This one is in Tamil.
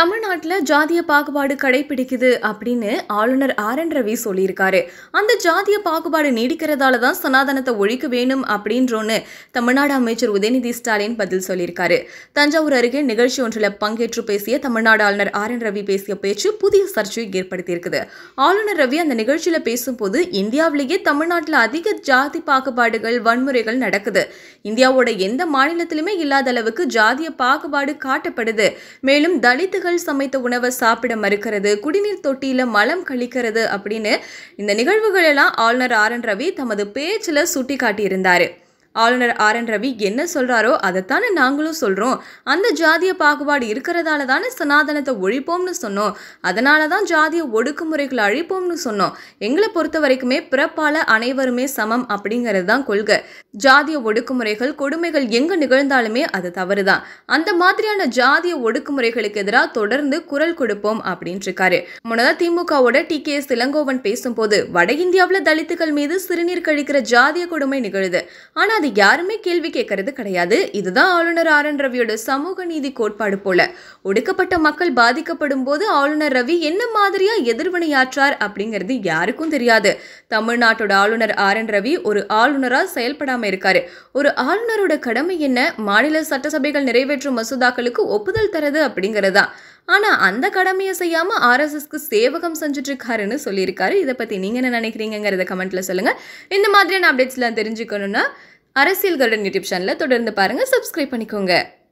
தமிழ்நாட்டில் ஜாதிய பாகுபாடு கடைபிடிக்குது அப்படின்னு ஆளுநர் ஆர் என் ரவி சொல்லியிருக்காரு அந்த ஜாதிய பாகுபாடு நீடிக்கிறதால தான் சனாதனத்தை ஒழிக்க வேணும் அப்படின்றோன்னு தமிழ்நாடு அமைச்சர் உதயநிதி ஸ்டாலின் பதில் சொல்லியிருக்காரு தஞ்சாவூர் அருகே நிகழ்ச்சி ஒன்றில் பங்கேற்று பேசிய தமிழ்நாடு ஆளுநர் ஆர் என் ரவி பேசிய பேச்சு புதிய சர்ச்சையை ஏற்படுத்தியிருக்குது ஆளுநர் ரவி அந்த நிகழ்ச்சியில் பேசும்போது இந்தியாவிலேயே தமிழ்நாட்டில் அதிக ஜாதி பாகுபாடுகள் வன்முறைகள் நடக்குது இந்தியாவோட எந்த மாநிலத்திலுமே இல்லாத அளவுக்கு ஜாதிய பாகுபாடு காட்டப்படுது மேலும் தலித்துகள் சமைத்த உணவை சாப்பிட மறுக்கிறது குடிநீர் தொட்டியில மலம் கழிக்கிறது அப்படின்னு இந்த நிகழ்வுகள் எல்லாம் ஆளுநர் ஆர் என் ரவி தமது பேச்சில் சுட்டி காட்டியிருந்தாரு ஆளுநர் ஆர் என் ரவி என்ன சொல்றாரோ அதைத்தானே நாங்களும் சொல்றோம் அந்த ஜாதிய பாகுபாடு இருக்கிறதால தானே சனாதனத்தை ஒழிப்போம்னு சொன்னோம் அதனால தான் ஜாதிய ஒடுக்குமுறைகளை அழிப்போம்னு சொன்னோம் எங்களை பொறுத்த வரைக்குமே பிறப்பால அனைவருமே சமம் அப்படிங்கிறது தான் கொள்கை ஜாதிய ஒடுக்குமுறைகள் கொடுமைகள் எங்க நிகழ்ந்தாலுமே அது தவறுதான் அந்த மாதிரியான ஜாதிய ஒடுக்குமுறைகளுக்கு எதிராக தொடர்ந்து குரல் கொடுப்போம் அப்படின்னு இருக்காரு முன்னதாக திமுகவோட டி கே எஸ் இளங்கோவன் பேசும்போது வட இந்தியாவில் தலித்துகள் மீது சிறுநீர் கழிக்கிற ஜாதிய கொடுமை நிகழுது ஆனா அது யாருமே கேள்வி கேட்கறது கிடையாது இதுதான் ஆளுநர் ஆர் என் ரவியோட சமூக நீதி கோட்பாடு போல ஒடுக்கப்பட்ட மக்கள் பாதிக்கப்படும் போது ஆளுநர் ரவி என்ன மாதிரியா எதிர்வினையாற்றார் அப்படிங்கிறது யாருக்கும் தெரியாது தமிழ்நாட்டோட ஆளுநர் ஆர் என் ரவி ஒரு ஆளுநரா செயல்படாம இருக்காரு ஒரு ஆளுநரோட கடமை என்ன மாநில சட்டசபைகள் நிறைவேற்றும் மசோதாக்களுக்கு ஒப்புதல் தரது அப்படிங்கிறது தான் ஆனா அந்த கடமையை செய்யாம ஆர்எஸ்எஸ்க்கு சேவகம் செஞ்சுட்டு இருக்காருன்னு சொல்லியிருக்காரு இதை பத்தி நீங்க என்ன நினைக்கிறீங்கிறத கமெண்ட்ல சொல்லுங்க இந்த மாதிரியான அப்டேட்ஸ்லாம் தெரிஞ்சுக்கணும்னா அரசியல் கருடன் யூடியூப் சேனலை தொடர்ந்து பாருங்க சப்ஸ்கிரைப் பண்ணிக்கோங்க